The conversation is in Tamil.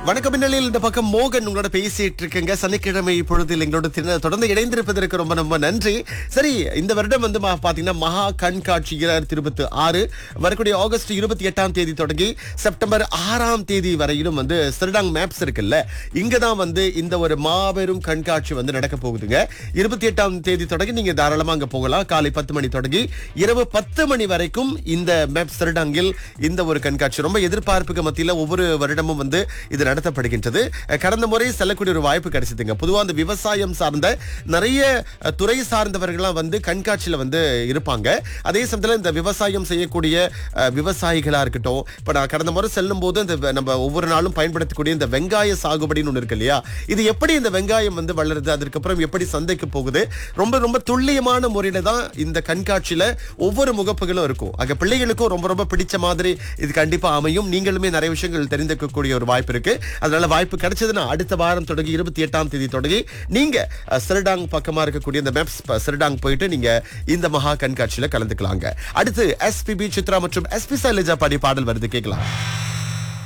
வணக்கம் பின்னலில் இந்த பக்கம் மோகன் உங்களோட பேசிட்டு இருக்குங்க சனிக்கிழமை பொழுதில் எங்களோட தின- தொடர்ந்து இணைந்திருப்பதற்கு ரொம்ப ரொம்ப நன்றி சரி இந்த வருடம் வந்து மா- பாத்தீங்கன்னா மகா கண்காட்சி இரண்டாயிரத்தி இருபத்தி ஆறு வரக்கூடிய ஆகஸ்ட் இருபத்தி எட்டாம் தேதி தொடங்கி செப்டம்பர் ஆறாம் தேதி வரையிலும் வந்து சிறடாங் மேப்ஸ் இருக்குல்ல இங்க தான் வந்து இந்த ஒரு மாபெரும் கண்காட்சி வந்து நடக்க போகுதுங்க இருபத்தி எட்டாம் தேதி தொடங்கி நீங்க தாராளமா அங்க போகலாம் காலை பத்து மணி தொடங்கி இரவு பத்து மணி வரைக்கும் இந்த மேப் சிறடாங்கில் இந்த ஒரு கண்காட்சி ரொம்ப எதிர்பார்ப்புக்கு மத்தியில ஒவ்வொரு வருடமும் வந்து இது நடத்தப்படுகின்றது அஹ் கடந்த முறை செல்லக்கூடிய ஒரு வாய்ப்பு கிடைச்சதுங்க பொதுவா அந்த விவசாயம் சார்ந்த நிறைய அஹ், துறை சார்ந்தவர்கள்லாம் வந்து கண்காட்சியில வந்து இருப்பாங்க அதே சமயத்துல இந்த விவசாயம் செய்யக்கூடிய அஹ், விவசாயிகளா இருக்கட்டும் இப்ப நான் கடந்த முறை செல்லும் போது இந்த வெ- நம்ம ஒவ்வொரு நாளும் பயன்படுத்தக்கூடிய இந்த வெங்காய சாகுபடின்னு ஒண்ணு இருக்கு இல்லையா இது எப்படி இந்த வெங்காயம் வந்து வளருது அதுக்கப்புறம் எப்படி சந்தைக்கு போகுது ரொம்ப ரொம்ப துல்லியமான முறையில தான் இந்த கண்காட்சியில ஒவ்வொரு முகப்புகளும் இருக்கும் அங்க பிள்ளைகளுக்கும் ரொம்ப ரொம்ப பிடிச்ச மாதிரி இது கண்டிப்பா அமையும் நீங்களுமே நிறைய விஷயங்கள் தெரிந்துக்கக்கூடிய ஒரு வாய்ப்பு இருக்கு அதனால வாய்ப்பு கிடைச்சதுன்னா அடுத்த வாரம் தொடங்கி இருபத்தி எட்டாம் தேதி தொடங்கி நீங்க அஹ், சிறடாங் பக்கமா இருக்கக்கூடிய இந்த மேப்ஸ் சிறடாங் போயிட்டு நீங்க இந்த மகா கண்காட்சியில கலந்துக்கலாங்க அடுத்து எஸ்பிபி சித்ரா மற்றும் எஸ்பி சைலஜா பாடி பாடல் வருது கேட்கலாம்